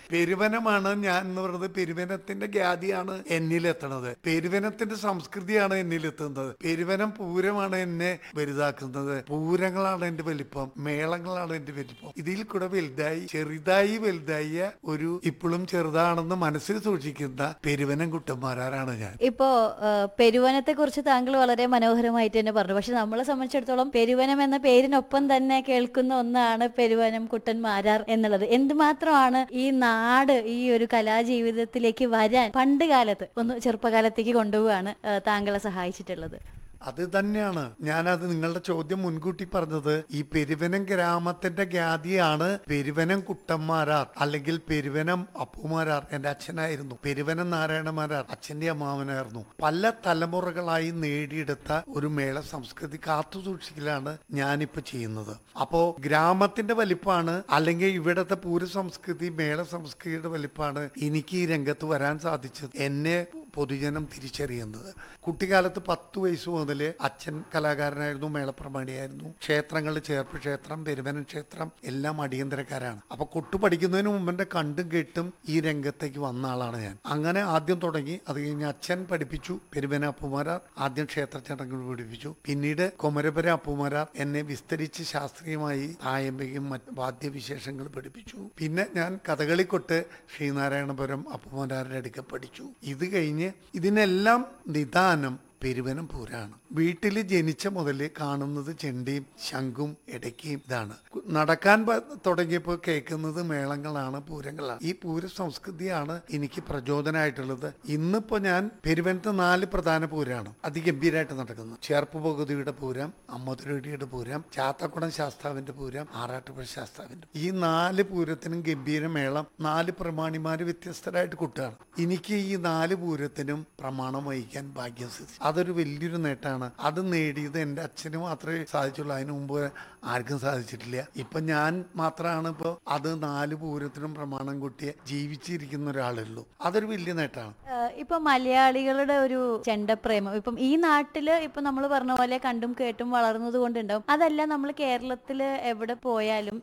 പെരുവനമാണ് ഞാൻ എന്ന് പറയുന്നത് പെരുവനത്തിന്റെ ഖ്യാതിയാണ് എന്നിലെത്തണത് പെരുവനത്തിന്റെ സംസ്കൃതിയാണ് എന്നിലെത്തുന്നത് പെരുവനം പൂരമാണ് എന്നെ വലുതാക്കുന്നത് പൂരങ്ങളാണ് എന്റെ വലിപ്പം മേളങ്ങളാണ് എന്റെ വലിപ്പം ഇതിൽ കൂടെ വലുതായി ചെറുതായി വലുതായ ഒരു ഇപ്പോഴും ചെറുതാണെന്ന് മനസ്സിൽ സൂക്ഷിക്കുന്ന പെരുവനം കുട്ടന്മാരാണ് ഞാൻ ഇപ്പോ പെരുവനത്തെ കുറിച്ച് താങ്കൾ വളരെ മനോഹരമായിട്ട് തന്നെ പറഞ്ഞു പക്ഷെ നമ്മളെ സംബന്ധിച്ചിടത്തോളം പെരുവനം എന്ന പേരിനൊപ്പം തന്നെ കേൾക്കുന്ന ഒന്നാണ് പെരുവനം കുട്ടന്മാരാർ എന്നുള്ളത് എന്തുമാത്രമാണ് ഈ നാട് ഈ ഒരു കലാജീവിതത്തിലേക്ക് വരാൻ പണ്ട് കാലത്ത് ഒന്ന് ചെറുപ്പകാലത്തേക്ക് കൊണ്ടുപോവാണ് ഏഹ്, താങ്കളെ സഹായിച്ചിട്ടുള്ളത് അത് തന്നെയാണ് ഞാനത് നിങ്ങളുടെ ചോദ്യം മുൻകൂട്ടി പറഞ്ഞത് ഈ പെരുവനം ഗ്രാമത്തിന്റെ ഖ്യാതിയാണ് പെരുവനം കുട്ടന്മാരാർ അല്ലെങ്കിൽ പെരുവനം അപ്പുമാരാർ എന്റെ അച്ഛനായിരുന്നു പെരുവനം നാരായണമാരാർ അച്ഛന്റെ അമ്മാവനായിരുന്നു പല തലമുറകളായി നേടിയെടുത്ത ഒരു മേള സംസ്കൃതി കാത്തു സൂക്ഷിക്കലാണ് ഞാനിപ്പോ ചെയ്യുന്നത് അപ്പോ ഗ്രാമത്തിന്റെ വലിപ്പാണ് അല്ലെങ്കിൽ ഇവിടത്തെ പൂര സംസ്കൃതി മേള സംസ്കൃതിയുടെ വലിപ്പാണ് എനിക്ക് ഈ രംഗത്ത് വരാൻ സാധിച്ചത് എന്നെ പൊതുജനം തിരിച്ചറിയുന്നത് കുട്ടിക്കാലത്ത് പത്ത് വയസ്സ് മുതൽ അച്ഛൻ കലാകാരനായിരുന്നു മേളപ്രമാണിയായിരുന്നു ക്ഷേത്രങ്ങളിൽ ചേർപ്പ് ക്ഷേത്രം പെരുവനം ക്ഷേത്രം എല്ലാം അടിയന്തരക്കാരാണ് അപ്പൊ കൊട്ടു പഠിക്കുന്നതിന് മുമ്പ് എന്റെ കണ്ടും കേട്ടും ഈ രംഗത്തേക്ക് വന്ന ആളാണ് ഞാൻ അങ്ങനെ ആദ്യം തുടങ്ങി അത് കഴിഞ്ഞ് അച്ഛൻ പഠിപ്പിച്ചു പെരുവന അപ്പുമാരാർ ആദ്യം ക്ഷേത്ര ചടങ്ങുകൾ പഠിപ്പിച്ചു പിന്നീട് കൊമരപുര അപ്പുമാരാർ എന്നെ വിസ്തരിച്ച് ശാസ്ത്രീയമായി തായമ്പയും മറ്റ് വാദ്യവിശേഷങ്ങൾ പഠിപ്പിച്ചു പിന്നെ ഞാൻ കഥകളിക്കൊട്ട് ശ്രീനാരായണപുരം അപ്പുമാരാരുടെ അടുക്ക പഠിച്ചു ഇത് കഴിഞ്ഞ് ഇതിനെല്ലാം നിദാനം പെരുവനം പൂരാണ് വീട്ടിൽ ജനിച്ച മുതൽ കാണുന്നത് ചെണ്ടിയും ശംഖും ഇടയ്ക്കയും ഇതാണ് കു- നടക്കാൻ പ- തുടങ്ങിയപ്പോൾ കേൾക്കുന്നത് മേളങ്ങളാണ് പൂരങ്ങളാണ് ഈ പൂര സംസ്കൃതിയാണ് എനിക്ക് പ്രചോദനമായിട്ടുള്ളത് ഇന്നിപ്പോ ഞാൻ പെരുവനത്ത് നാല് പ്രധാന പൂരമാണ് അതിഗംഭീരമായിട്ട് നടക്കുന്നത് ചേർപ്പ് പകുതിയുടെ പൂരം അമ്മതുരടിയുടെ പൂരം ചാത്തക്കുടം ശാസ്താവിന്റെ പൂരം ആറാട്ടുപുഴ ശാസ്താവിന്റെ ഈ നാല് പൂരത്തിനും ഗംഭീര മേളം നാല് പ്രമാണിമാര് വ്യത്യസ്തരായിട്ട് കൂട്ടുകയാണ് എനിക്ക് ഈ നാല് പൂരത്തിനും പ്രമാണം വഹിക്കാൻ ഭാഗ്യം സിദ്ധിച്ചു അതൊരു വലിയൊരു നേട്ടമാണ് അത് നേടിയത് എൻ്റെ അച്ഛന് മാത്രമേ സാധിച്ചുള്ളൂ അതിനു മുമ്പ് ആർക്കും സാധിച്ചിട്ടില്ല ഇപ്പൊ ഞാൻ മാത്രമാണ് ഇപ്പോൾ അത് നാല് പൂരത്തിനും പ്രമാണം കൂട്ടിയ ജീവിച്ചിരിക്കുന്ന ഒരാളുള്ളൂ അതൊരു വലിയ നേട്ടമാണ് ഏഹ് ഇപ്പൊ മലയാളികളുടെ ഒരു ചെണ്ടപ്രേമം ഇപ്പം ഈ നാട്ടില് ഇപ്പൊ നമ്മൾ പറഞ്ഞ പോലെ കണ്ടും കേട്ടും വളർന്നത് കൊണ്ടുണ്ടാവും അതല്ല നമ്മൾ കേരളത്തില് എവിടെ പോയാലും